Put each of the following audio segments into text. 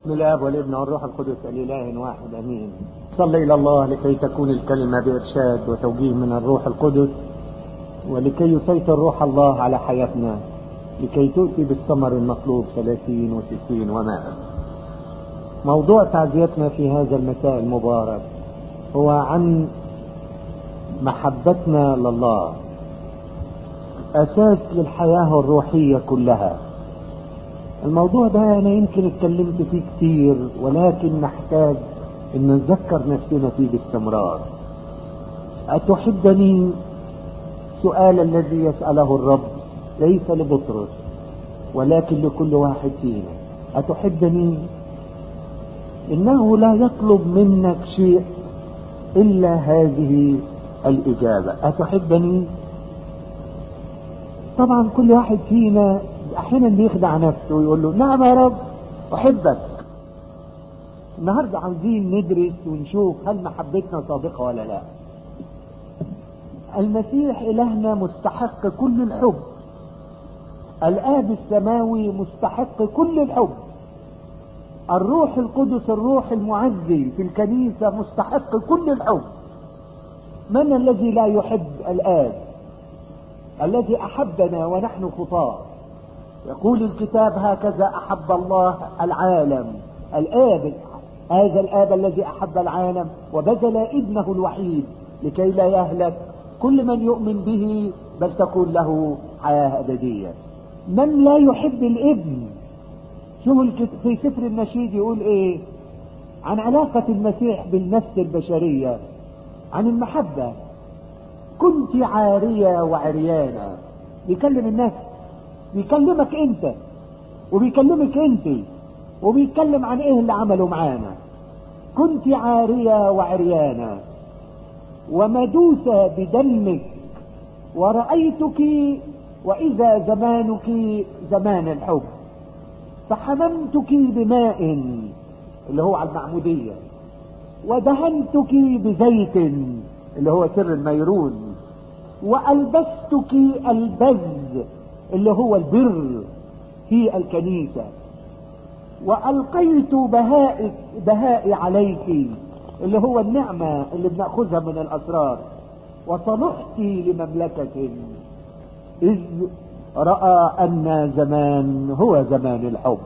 بسم الاب والابن والروح القدس الاله واحد امين صلى الى الله لكي تكون الكلمه بارشاد وتوجيه من الروح القدس ولكي يسيطر روح الله على حياتنا لكي تؤتي بالثمر المطلوب ثلاثين وستين ومائة موضوع تعزيتنا في هذا المساء المبارك هو عن محبتنا لله اساس للحياه الروحيه كلها الموضوع ده انا يمكن اتكلمت فيه كتير ولكن نحتاج ان نذكر نفسنا فيه باستمرار اتحبني سؤال الذي يساله الرب ليس لبطرس ولكن لكل واحد فينا اتحبني انه لا يطلب منك شيء الا هذه الاجابه اتحبني طبعا كل واحد فينا احيانا بيخدع نفسه ويقول له نعم يا رب احبك النهارده عاوزين ندرس ونشوف هل محبتنا صادقه ولا لا المسيح الهنا مستحق كل الحب الاب السماوي مستحق كل الحب الروح القدس الروح المعزي في الكنيسه مستحق كل الحب من الذي لا يحب الاب الذي احبنا ونحن خطاه يقول الكتاب هكذا احب الله العالم الاب هذا الاب الذي احب العالم وبذل ابنه الوحيد لكي لا يهلك كل من يؤمن به بل تكون له حياه ابديه من لا يحب الابن شوف في سفر النشيد يقول ايه عن علاقة المسيح بالنفس البشرية عن المحبة كنت عارية وعريانة بيكلم النفس بيكلمك انت وبيكلمك انت وبيتكلم عن ايه اللي عمله معانا كنت عارية وعريانة ومدوسة بدمك ورأيتك وإذا زمانك زمان الحب فحممتك بماء اللي هو على المعمودية ودهنتك بزيت اللي هو سر الميرون وألبستك البز اللي هو البر في الكنيسة وألقيت بهائك بهائي عليك اللي هو النعمة اللي بنأخذها من الأسرار وصلحت لمملكة إذ رأى أن زمان هو زمان الحب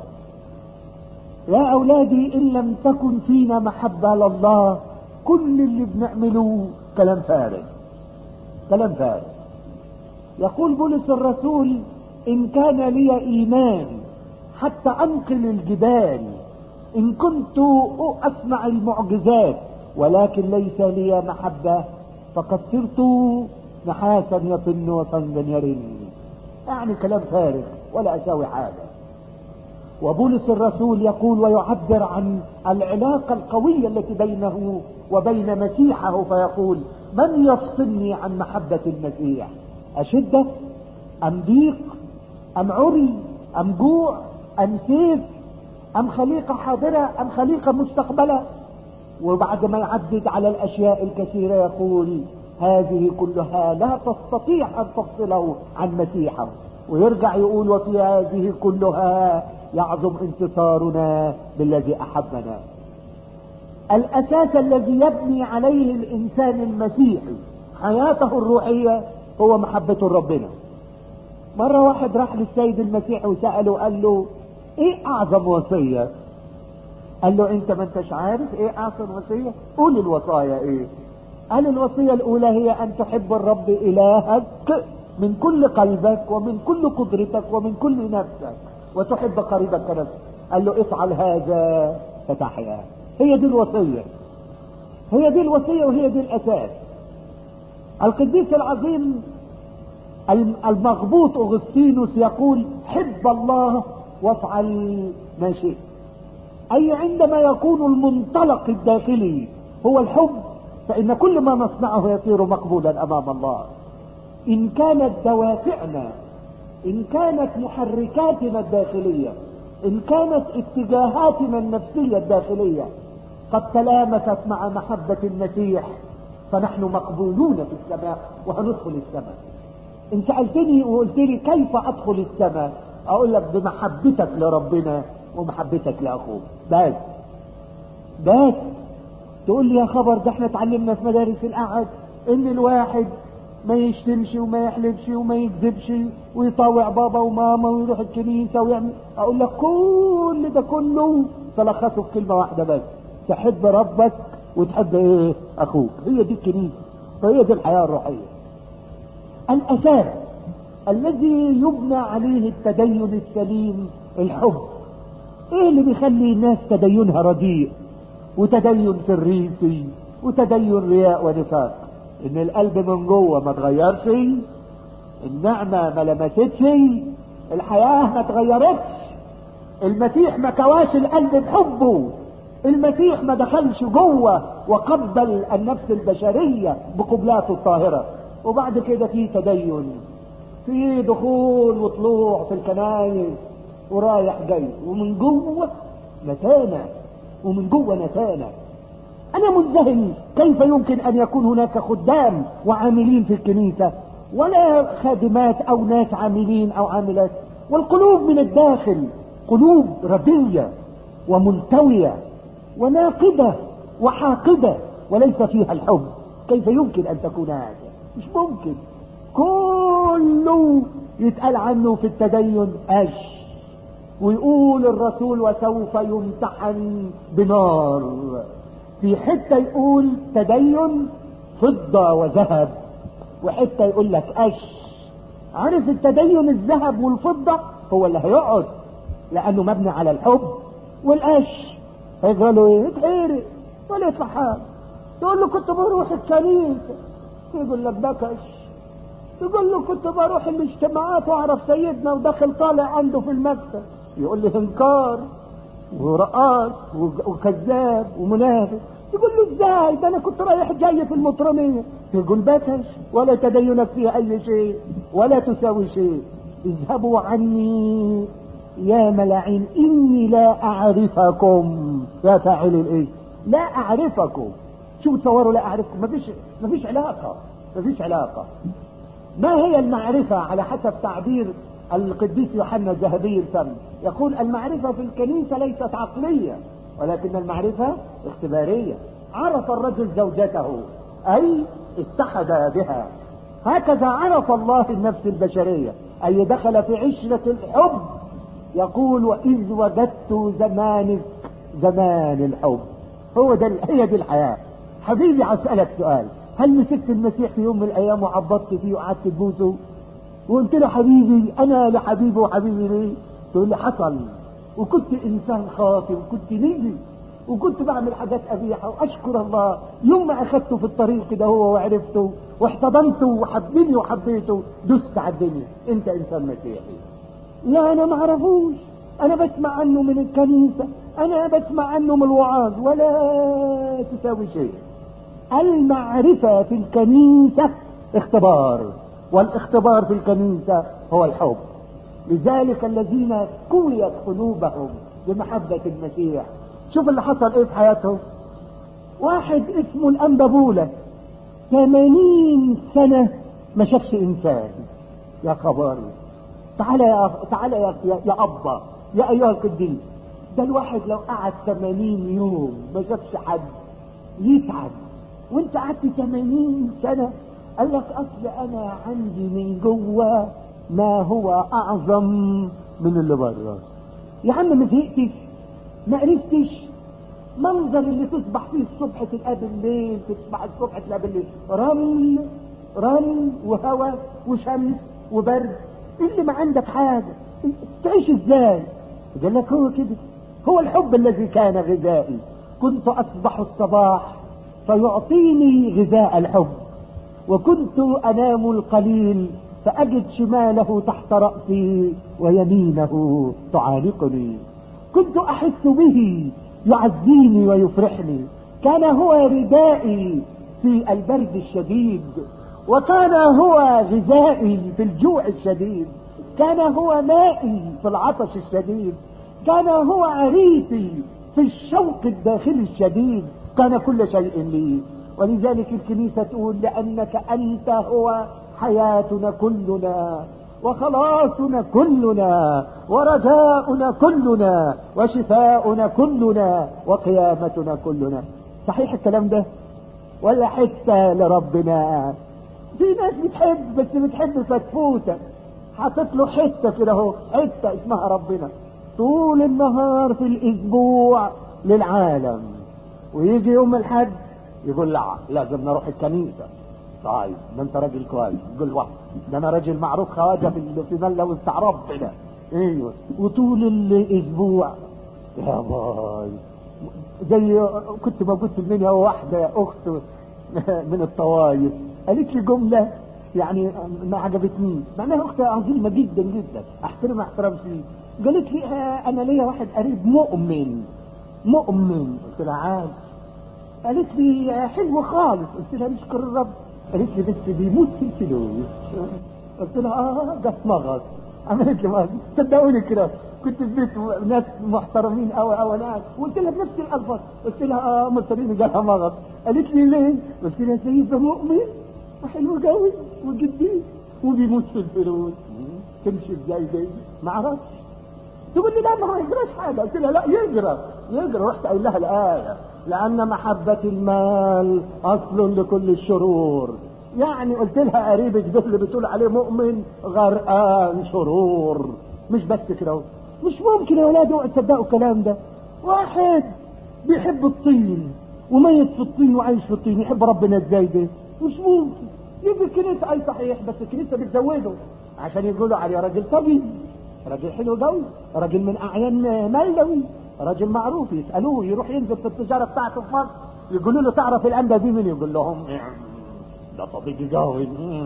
يا أولادي إن لم تكن فينا محبة لله كل اللي بنعمله كلام فارغ كلام فارغ يقول بولس الرسول إن كان لي إيمان حتى أنقل الجبال إن كنت أصنع المعجزات ولكن ليس لي محبة فقد صرت نحاسا يطن وصندا يرن يعني كلام فارغ ولا أساوي حاجة وبولس الرسول يقول ويعبر عن العلاقة القوية التي بينه وبين مسيحه فيقول من يفصلني عن محبة المسيح أشدة أم ضيق أم عري أم جوع أم سيف أم خليقة حاضرة أم خليقة مستقبلة وبعد ما يعدد على الأشياء الكثيرة يقول هذه كلها لا تستطيع أن تفصله عن مسيحه ويرجع يقول وفي هذه كلها يعظم انتصارنا بالذي أحبنا الأساس الذي يبني عليه الإنسان المسيحي حياته الروحية هو محبته لربنا مرة واحد راح للسيد المسيح وسأله قال له ايه اعظم وصية قال له انت ما انتش عارف ايه اعظم وصية قول الوصايا ايه قال الوصية الاولى هي ان تحب الرب الهك من كل قلبك ومن كل قدرتك ومن كل نفسك وتحب قريبك كنفسك قال له افعل هذا فتحيا هي دي الوصية هي دي الوصية وهي دي الاساس القديس العظيم المغبوط اغسطينوس يقول حب الله وافعل ما شئت اي عندما يكون المنطلق الداخلي هو الحب فان كل ما نصنعه يصير مقبولا امام الله ان كانت دوافعنا ان كانت محركاتنا الداخليه ان كانت اتجاهاتنا النفسيه الداخليه قد تلامست مع محبه المسيح فنحن مقبولون في السماء وهندخل السماء ان سالتني وقلت لي كيف ادخل السماء اقول لك بمحبتك لربنا ومحبتك لاخوك بس بس تقول لي يا خبر ده احنا اتعلمنا في مدارس القعد ان الواحد ما يشتمش وما يحلفش وما يكذبش ويطاوع بابا وماما ويروح الكنيسة ويعمل اقول لك كل ده كله تلخصه في كلمة واحدة بس تحب ربك وتحب ايه اخوك هي دي الكنيسة وهي دي الحياة الروحية الاساس الذي يبنى عليه التدين السليم الحب ايه اللي بيخلي الناس تدينها رديء وتدين سريسي وتدين رياء ونفاق ان القلب من جوه ما اتغيرش النعمه ما لمستش الحياه ما اتغيرتش المسيح ما كواش القلب بحبه المسيح ما دخلش جوه وقبل النفس البشريه بقبلاته الطاهره وبعد كده في تدين في دخول وطلوع في الكنايس ورايح جاي ومن جوه نتانه ومن جوه نتانه انا منذهل كيف يمكن ان يكون هناك خدام وعاملين في الكنيسه ولا خادمات او ناس عاملين او عاملات والقلوب من الداخل قلوب رديه ومنتويه وناقده وحاقده وليس فيها الحب كيف يمكن ان تكون هذا مش ممكن كله يتقال عنه في التدين اش ويقول الرسول وسوف يمتحن بنار في حته يقول تدين فضه وذهب وحته يقول لك قش عارف التدين الذهب والفضه هو اللي هيقعد لانه مبني على الحب والقش هيجرى له ايه؟ يتحرق ولا يدفع حاجه تقول له كنت بروح الكنيسه يقول لك ده كش تقول له كنت بروح الاجتماعات واعرف سيدنا وداخل طالع عنده في المكتب يقول لي انكار ورقاص وكذاب ومنافق يقول له ازاي ده انا كنت رايح جاي في المطرمية يقول بكش ولا تدينك فيها اي شيء ولا تساوي شيء اذهبوا عني يا ملاعين اني لا اعرفكم يا فاعل الايه لا اعرفكم شو تصوروا لا اعرفكم ما فيش ما فيش علاقه ما فيش علاقه ما هي المعرفه على حسب تعبير القديس يوحنا الذهبي الفم يقول المعرفة في الكنيسة ليست عقلية ولكن المعرفة اختبارية عرف الرجل زوجته أي اتحد بها هكذا عرف الله النفس البشرية أي دخل في عشرة الحب يقول وإذ وجدت زمانك زمان الحب هو ده هي دي الحياة حبيبي أسألك سؤال هل مسكت المسيح في يوم من الأيام وعبطت فيه وقعدت تبوسه وقلت له حبيبي انا لحبيبي وحبيبي ليه تقول لي حصل وكنت انسان خاطئ وكنت نجي وكنت بعمل حاجات قبيحه واشكر الله يوم ما اخذته في الطريق كده هو وعرفته واحتضنته وحبني وحبيته دست على الدنيا انت انسان مسيحي لا انا ما اعرفوش انا بسمع عنه من الكنيسه انا بسمع عنه من الوعاظ ولا تساوي شيء المعرفه في الكنيسه اختبار والاختبار في الكنيسة هو الحب لذلك الذين كويت قلوبهم بمحبة المسيح شوف اللي حصل ايه في حياتهم واحد اسمه الأنبابولة ثمانين سنة ما شافش إنسان يا خبر تعالى يا تعالى يا يا أبا يا أيها القديس ده الواحد لو قعد ثمانين يوم ما شافش حد يتعب وانت قعدت ثمانين سنة قال لك اصل انا عندي من جوه ما هو اعظم من اللي بره يا عم ما زهقتش ما عرفتش منظر اللي تصبح فيه الصبح تلقاه بالليل تصبح الصبح تلاقيه بالليل رمل رمل وهواء وشمس وبرد اللي ما عندك حاجه تعيش ازاي قال لك هو كده هو الحب الذي كان غذائي كنت اصبح الصباح فيعطيني غذاء الحب وكنت انام القليل فاجد شماله تحت راسي ويمينه تعانقني كنت احس به يعزيني ويفرحني كان هو ردائي في البرد الشديد وكان هو غذائي في الجوع الشديد كان هو مائي في العطش الشديد كان هو عريسي في الشوق الداخلي الشديد كان كل شيء لي ولذلك الكنيسة تقول لأنك أنت هو حياتنا كلنا وخلاصنا كلنا ورجاؤنا كلنا وشفاؤنا كلنا وقيامتنا كلنا صحيح الكلام ده ولا حتة لربنا في ناس بتحب بس بتحب فتفوتة حاطط له حتة كده اهو حتة اسمها ربنا طول النهار في الاسبوع للعالم ويجي يوم الحج يقول لا لازم نروح الكنيسة طيب ده انت راجل كويس يقول واحد ده انا راجل معروف خواجه في في مله وبتاع ربنا ايوه وطول الاسبوع يا باي زي كنت موجود في المنيا واحده اخت من الطوايف قالت لي جمله يعني ما عجبتنيش مع انها اخت عظيمه جدا جدا احترمها احترام شديد قالت لي آه انا ليا واحد قريب مؤمن مؤمن قلت لها عاد قالت لي آه حلو خالص قلت لها نشكر الرب قالت لي بس بيموت في الفلوس قلت لها اه جت مغص عملت لي مغص صدقوني كده كنت في بيت ناس محترمين قوي قوي ناس وقلت لها بنفس الالفاظ قلت لها اه مرتبين جالها مغص قالت لي ليه؟ قلت لها سيد ده مؤمن وحلو قوي وجدي وبيموت في الفلوس تمشي ازاي دي؟ ما اعرفش تقول لي لا ما هو يجراش حاجه قلت لها لا يجرى يجرى رحت قايل لها الايه لان محبه المال اصل لكل الشرور يعني قلت لها قريبك ده اللي بتقول عليه مؤمن غرقان شرور مش بس كده اهو. مش ممكن يا ولاد اوعوا تصدقوا الكلام ده واحد بيحب الطين وميت في الطين وعايش في الطين يحب ربنا ازاي ده مش ممكن يجي الكنيسه اي صحيح بس الكنيسه بتزوده عشان يقولوا عليه راجل طبيب راجل حلو قوي راجل من اعيان ملوي راجل معروف يسالوه يروح ينزل في التجاره بتاعته في مصر يقولوا له تعرف الانبا دي مين يقول لهم ده طبيب قوي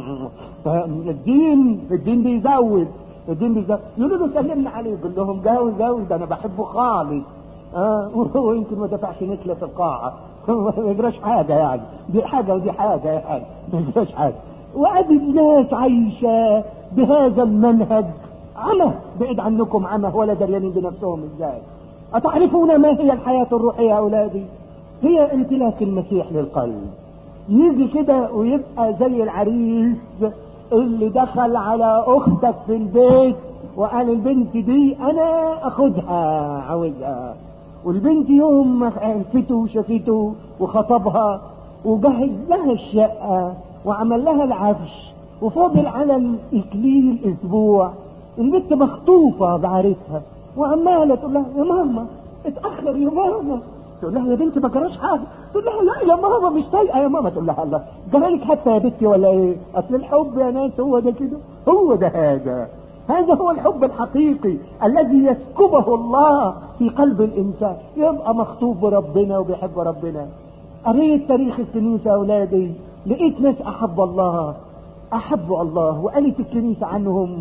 الدين الدين بيزود الدين بيزود يقولوا له سلمنا عليه يقول لهم قوي قوي ده انا بحبه خالص اه وهو يمكن ما دفعش نكله في القاعه ما يجراش حاجه يعني دي حاجه ودي حاجه يعني ما يجراش حاجه وادي الناس عايشه بهذا المنهج عمى بعيد عنكم عمى ولا دريانين بنفسهم ازاي أتعرفون ما هي الحياة الروحية يا أولادي هي امتلاك المسيح للقلب يجي كده ويبقى زي العريس اللي دخل على أختك في البيت وقال البنت دي أنا أخدها عاوزها والبنت يوم ما عرفته وشافته وخطبها وجهز لها الشقة وعمل لها العفش وفاضل على الإكليل أسبوع البنت مخطوفة بعرفها وعمالة تقول لها يا ماما اتأخر يا ماما تقول لها يا بنتي ما جراش حاجة تقول لها لا يا ماما مش طايقة يا ماما تقول لها الله جرالك حتى يا بنتي ولا ايه اصل الحب يا ناس هو ده كده هو ده هذا هذا هو الحب الحقيقي الذي يسكبه الله في قلب الانسان يبقى مخطوب بربنا وبيحب ربنا قريت تاريخ الكنيسة يا اولادي لقيت ناس احب الله احبوا الله وقالت الكنيسة عنهم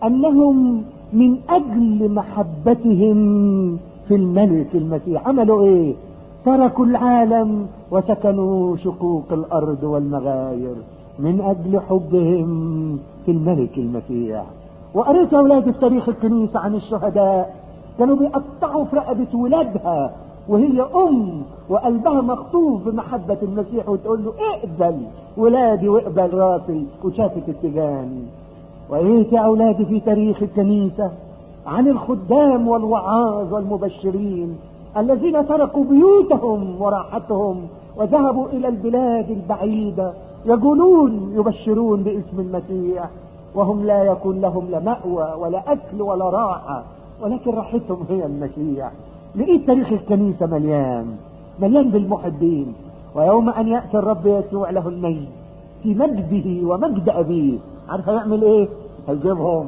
انهم من اجل محبتهم في الملك المسيح عملوا ايه تركوا العالم وسكنوا شقوق الارض والمغاير من اجل حبهم في الملك المسيح وقريت يا اولاد في تاريخ الكنيسة عن الشهداء كانوا بيقطعوا في رقبة ولادها وهي ام وقلبها مخطوف بمحبة المسيح وتقول له اقبل ولادي واقبل راسي وشافت التجان وقريت يا اولادي في تاريخ الكنيسة عن الخدام والوعاظ والمبشرين الذين تركوا بيوتهم وراحتهم وذهبوا الى البلاد البعيدة يقولون يبشرون باسم المسيح وهم لا يكون لهم لا مأوى ولا اكل ولا راحة ولكن راحتهم هي المسيح لقيت تاريخ الكنيسة مليان مليان بالمحبين ويوم ان يأتي الرب يسوع له المجد في مجده ومجد ابيه عارف هيعمل ايه هيجيبهم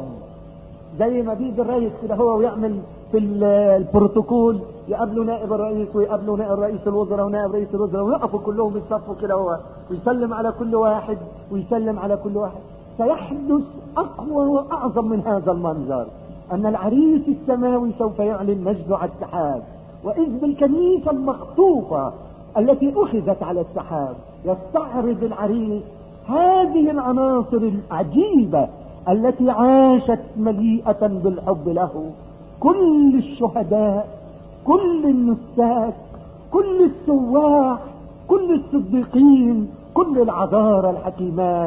زي ما بيجي الرئيس كده هو ويعمل في البروتوكول يقابلوا نائب الرئيس ويقابلوا نائب رئيس الوزراء ونائب رئيس الوزراء ويقفوا كلهم يتصفوا كده هو ويسلم على كل واحد ويسلم على كل واحد سيحدث اقوى واعظم من هذا المنظر ان العريس السماوي سوف يعلن مجده على السحاب واذ بالكنيسه المخطوفه التي اخذت على السحاب يستعرض العريس هذه العناصر العجيبه التي عاشت مليئة بالحب له كل الشهداء كل النساك كل السواح كل الصديقين كل العذارى الحكيمات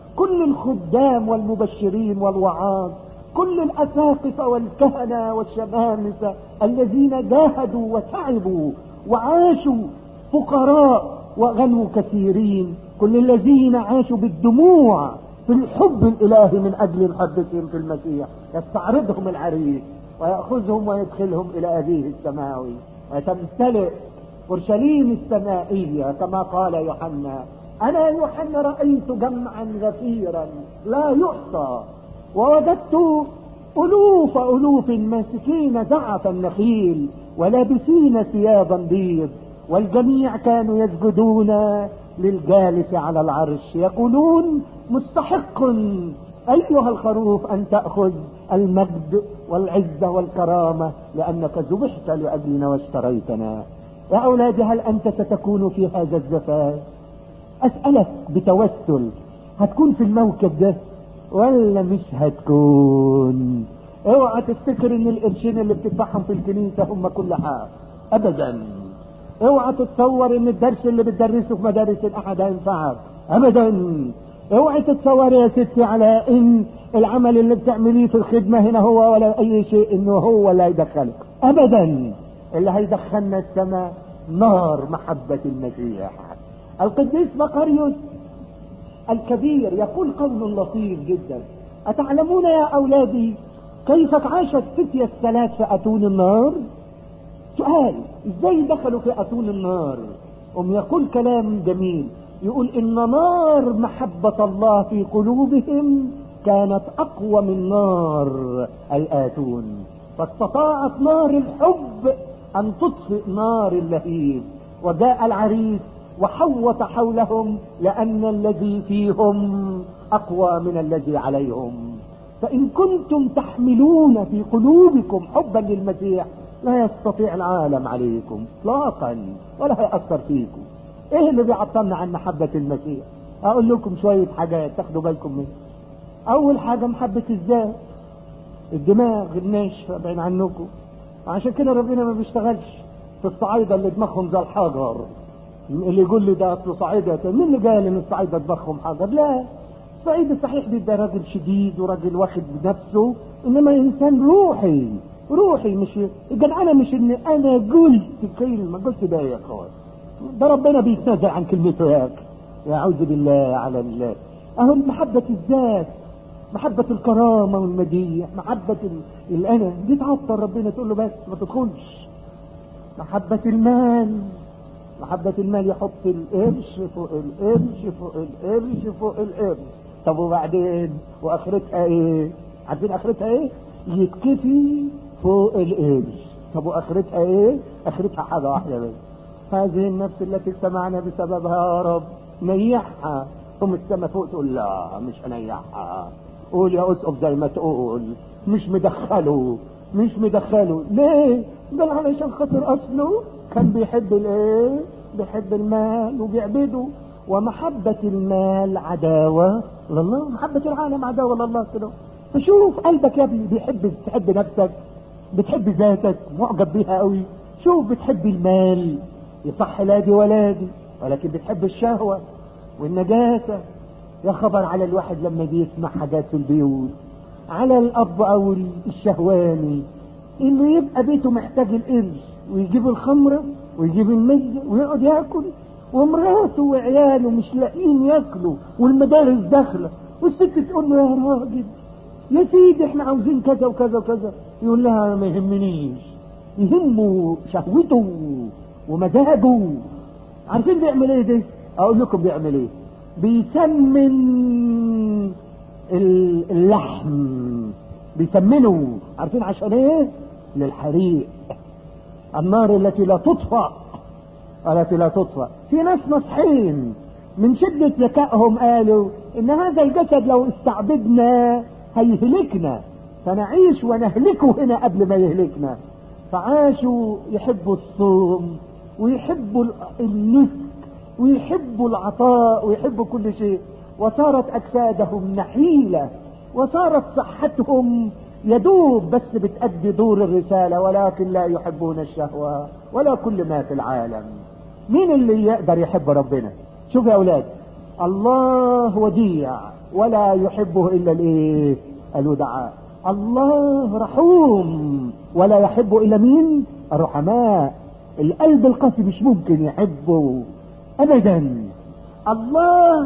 كل الخدام والمبشرين والوعاظ كل الأساقفة والكهنة والشمامسة الذين جاهدوا وتعبوا وعاشوا فقراء وغنوا كثيرين كل الذين عاشوا بالدموع في الحب الإلهي من أجل محبتهم في المسيح يستعرضهم العريس ويأخذهم ويدخلهم إلى أبيه السماوي وتمتلئ أورشليم السمائية كما قال يوحنا أنا يوحنا رأيت جمعا غفيرا لا يحصى ووجدت ألوف ألوف ماسكين زعف النخيل ولابسين ثيابا بيض والجميع كانوا يسجدون للجالس على العرش يقولون مستحق أيها الخروف أن تأخذ المجد والعزة والكرامة لأنك ذبحت لأجلنا واشتريتنا يا أولادي هل أنت ستكون في هذا الزفاف أسألك بتوسل هتكون في الموكب ده ولا مش هتكون اوعى تفتكر ان القرشين اللي بتدفعهم في الكنيسة هم كل حاجة ابدا اوعى تتصور ان الدرس اللي بتدرسه في مدارس الاحد هينفعك ابدا اوعى تتصور يا ستي على ان العمل اللي بتعمليه في الخدمة هنا هو ولا اي شيء انه هو اللي هيدخلك ابدا اللي هيدخلنا السماء نار محبة المسيح القديس بقريوس الكبير يقول قول لطيف جدا أتعلمون يا أولادي كيف عاش الفتية الثلاث في أتون النار سؤال ازاي دخلوا في أتون النار أم يقول كلام جميل يقول إن نار محبة الله في قلوبهم كانت أقوى من نار الآتون فاستطاعت نار الحب أن تطفئ نار اللهيب وجاء العريس وحوط حولهم لأن الذي فيهم أقوى من الذي عليهم فإن كنتم تحملون في قلوبكم حبا للمسيح لا يستطيع العالم عليكم اطلاقا ولا هيأثر فيكم ايه اللي بيعطلنا عن محبة المسيح اقول لكم شوية حاجات تاخدوا بالكم منها اول حاجة محبة الذات الدماغ الناشفة بعيد عنكم عشان كده ربنا ما بيشتغلش في الصعايدة اللي دماغهم زي الحجر اللي يقول لي ده اصله صعيدة مين اللي قال ان الصعيدة دماغهم حجر لا الصعيد صحيح بيبقى راجل شديد وراجل واخد بنفسه انما انسان روحي روحي مش الجدعنة مش ان انا قلت كلمة قلت ده يا اخوان ده ربنا بيتنازل عن كلمته ياك يا اعوذ بالله على الله اهو محبة الذات محبة الكرامة والمديح محبة الانا دي تعطل ربنا تقول له بس ما تدخلش محبة المال محبة المال يحط القرش فوق القرش فوق القرش فوق القرش طب وبعدين واخرتها ايه عارفين اخرتها ايه يتكفي فوق القرش طب واخرتها ايه اخرتها حاجة واحدة بس هذه النفس التي اجتمعنا بسببها يا رب نيحها ثم السما فوق تقول لا مش هنيحها قول يا اسقف زي ما تقول مش مدخله مش مدخله ليه قال علشان خاطر اصله كان بيحب الايه بيحب المال وبيعبده ومحبة المال عداوة لله محبة العالم عداوة لله كده فشوف قلبك يا ابني بيحب تحب نفسك بتحب ذاتك معجب بيها قوي شوف بتحب المال يصح لا دي ولا دي ولكن بتحب الشهوة والنجاسة يا خبر على الواحد لما بيسمع حاجات في البيوت على الاب او الشهواني اللي يبقى بيته محتاج القرش ويجيب الخمرة ويجيب المزة ويقعد ياكل ومراته وعياله مش لاقيين ياكلوا والمدارس داخلة والست تقول له يا راجل يا سيدي احنا عاوزين كذا وكذا وكذا يقول لها ما يهمنيش يهمه شهوته ومزاجه عارفين بيعمل ايه ده اقول لكم بيعمل ايه بيسمن اللحم بيسمنه عارفين عشان ايه للحريق النار التي لا تطفأ التي لا تطفأ في ناس نصحين من شدة ذكائهم قالوا ان هذا الجسد لو استعبدنا هيهلكنا فنعيش ونهلكه هنا قبل ما يهلكنا فعاشوا يحبوا الصوم ويحبوا النسك ويحبوا العطاء ويحبوا كل شيء وصارت اجسادهم نحيلة وصارت صحتهم يدوب بس بتأدي دور الرسالة ولكن لا يحبون الشهوة ولا كل ما في العالم مين اللي يقدر يحب ربنا شوف يا اولاد الله وديع ولا يحبه الا الايه الودعاء الله رحوم ولا يحب الا مين الرحماء القلب القاسي مش ممكن يحبه ابدا الله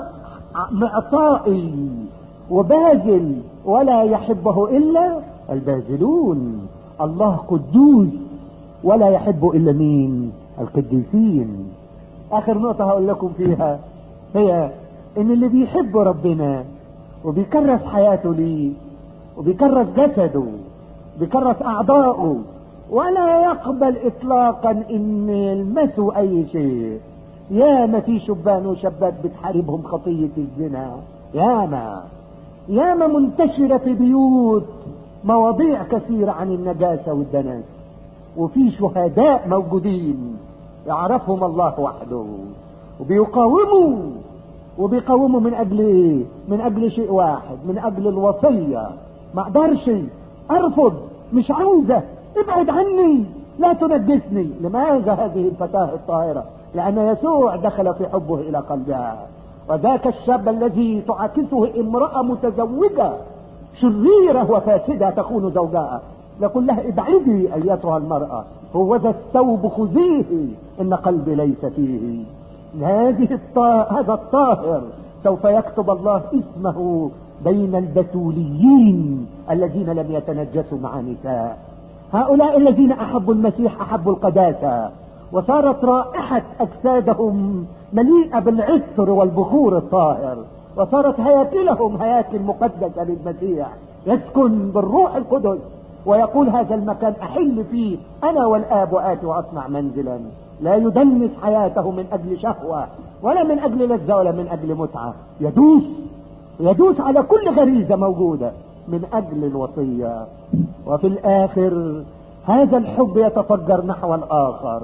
معطائي وباذل ولا يحبه الا الباذلون الله قدوس ولا يحب الا مين القديسين اخر نقطة هقول لكم فيها هي ان اللي بيحب ربنا وبيكرس حياته ليه وبيكرس جسده بيكرس اعضائه ولا يقبل اطلاقا ان يلمسوا اي شيء ياما في شبان وشابات بتحاربهم خطية الزنا ياما ياما منتشرة في بيوت مواضيع كثيرة عن النجاسة والدنس وفي شهداء موجودين يعرفهم الله وحده وبيقاوموا وبيقاوموا من اجل ايه من اجل شيء واحد من اجل الوصية ما اقدرش ارفض مش عاوزة ابعد عني لا تنجسني لماذا هذه الفتاة الطاهرة لان يسوع دخل في حبه الى قلبها وذاك الشاب الذي تعاكسه امرأة متزوجة شريرة وفاسدة تخون زوجها يقول لها ابعدي ايتها المرأة هو ذا الثوب خذيه ان قلبي ليس فيه هذه الطا... هذا الطاهر سوف يكتب الله اسمه بين البتوليين الذين لم يتنجسوا مع نساء هؤلاء الذين احبوا المسيح احبوا القداسة وصارت رائحة اجسادهم مليئة بالعطر والبخور الطاهر وصارت هياكلهم هياكل مقدسة للمسيح يسكن بالروح القدس ويقول هذا المكان احل فيه انا والاب واتي واصنع منزلا لا يدنس حياته من اجل شهوة ولا من اجل لذة ولا من اجل متعة يدوس يدوس على كل غريزة موجودة من اجل الوصية وفي الاخر هذا الحب يتفجر نحو الاخر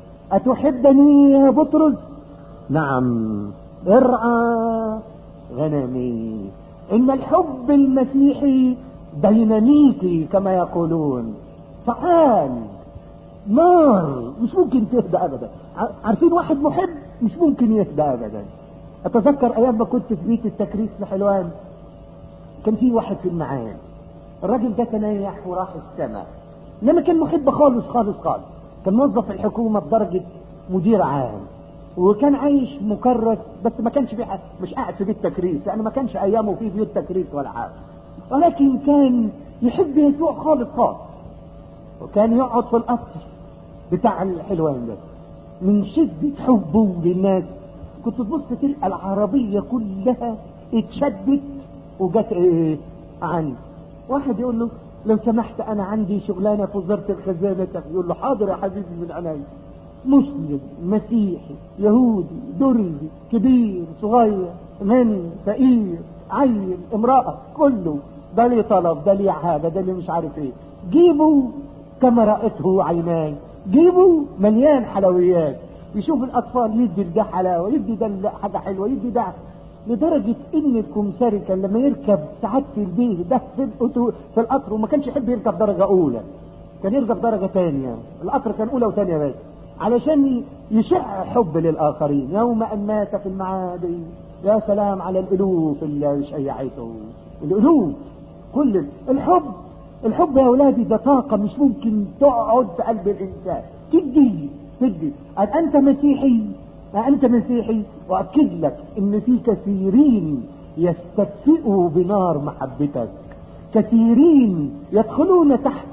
اتحبني يا بطرس نعم ارعى غنمي ان الحب المسيحي ديناميكي كما يقولون فعال نار مش ممكن تهدى ابدا عارفين واحد محب مش ممكن يهدى ابدا اتذكر ايام ما كنت في بيت التكريس في حلوان كان في واحد في المعاد الراجل ده تنايح وراح السماء انما كان محب خالص خالص خالص كان موظف في الحكومة بدرجة مدير عام وكان عايش مكرس بس ما كانش في مش قاعد في بيت تكريس يعني ما كانش ايامه في بيوت تكريس ولا حاجه ولكن كان يحب يسوع خالص خالص وكان يقعد في القصر بتاع الحلوان ده من شدة حبه للناس كنت تبص تلقى العربية كلها اتشدت وجت ايه عنه واحد يقول له لو سمحت انا عندي شغلانة في وزارة الخزانة يقول له حاضر يا حبيبي من عيني مسلم مسيحي يهودي درزي كبير صغير غني فقير عيل امرأة كله ده لي طلب ده لي حاجة ده لي مش عارف ايه جيبوا كما رأته عيناي جيبوا مليان حلويات يشوف الاطفال يدي ده حلاوة يدي ده حاجة حلوة يدي ده لدرجة ان الكمساري كان لما يركب ساعات في البيه ده في, في القطر وما كانش يحب يركب درجة اولى كان يركب درجة ثانية القطر كان اولى وثانية بس علشان يشع حب للاخرين يوم ان مات في المعادي يا سلام على الالوف اللي شيعته الالوف كل الحب الحب يا اولادي ده طاقة مش ممكن تقعد في قلب الانسان تدي تدي انت مسيحي انت مسيحي واكد لك ان في كثيرين يستدفئوا بنار محبتك كثيرين يدخلون تحت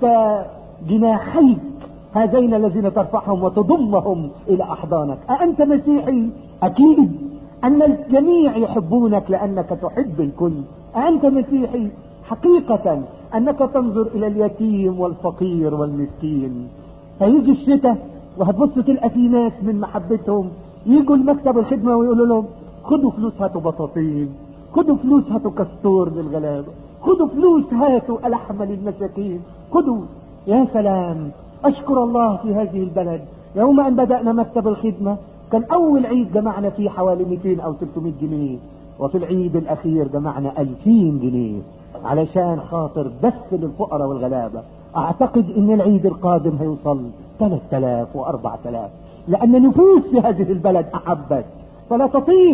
جناحيك هذين الذين ترفعهم وتضمهم الى احضانك أأنت مسيحي اكيد ان الجميع يحبونك لانك تحب الكل أأنت مسيحي حقيقة انك تنظر الى اليتيم والفقير والمسكين هيجي الشتاء وهتبص تلقى في ناس من محبتهم يجوا المكتب الخدمة ويقولوا لهم خدوا فلوس هاتوا بطاطين خدوا فلوس هاتوا كستور للغلابة خدوا فلوس هاتوا ألحم للمساكين خدوا يا سلام أشكر الله في هذه البلد يوم أن بدأنا مكتب الخدمة كان أول عيد جمعنا فيه حوالي 200 أو 300 جنيه وفي العيد الأخير جمعنا 2000 جنيه علشان خاطر بس للفقراء والغلابة أعتقد أن العيد القادم هيوصل 3000 و4000 لأن نفوس في هذه البلد أحبت فلا تطيق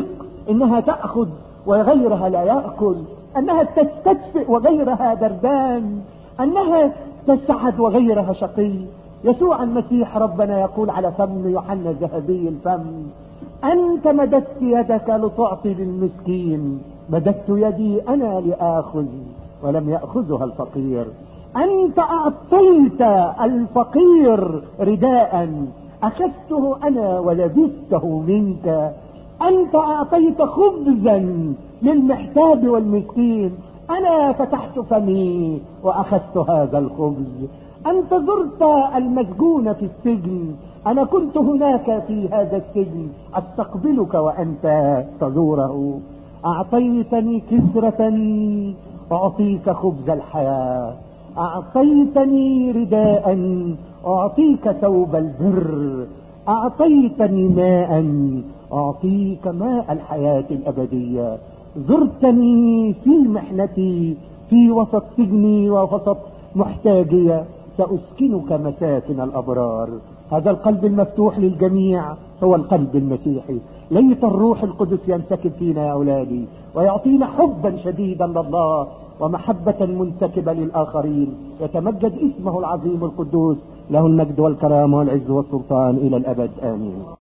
انها تأخذ وغيرها لا يأكل انها تستدفئ وغيرها دردان انها تسعد وغيرها شقي يسوع المسيح ربنا يقول على فم يوحنا ذهبي الفم انت مددت يدك لتعطي للمسكين مددت يدي انا لاخذ ولم ياخذها الفقير انت اعطيت الفقير رداء اخذته انا ولبسته منك انت اعطيت خبزا للمحتاج والمسكين انا فتحت فمي واخذت هذا الخبز انت زرت المسجون في السجن انا كنت هناك في هذا السجن استقبلك وانت تزوره اعطيتني كسرة اعطيك خبز الحياة اعطيتني رداء اعطيك ثوب البر اعطيتني ماء اعطيك ماء الحياة الابدية زرتني في محنتي في وسط سجني ووسط محتاجي سأسكنك مساكن الأبرار هذا القلب المفتوح للجميع هو القلب المسيحي ليت الروح القدس ينسكب فينا يا أولادي ويعطينا حبا شديدا لله ومحبة منسكبة للآخرين يتمجد اسمه العظيم القدوس له المجد والكرامة والعز والسلطان إلى الأبد آمين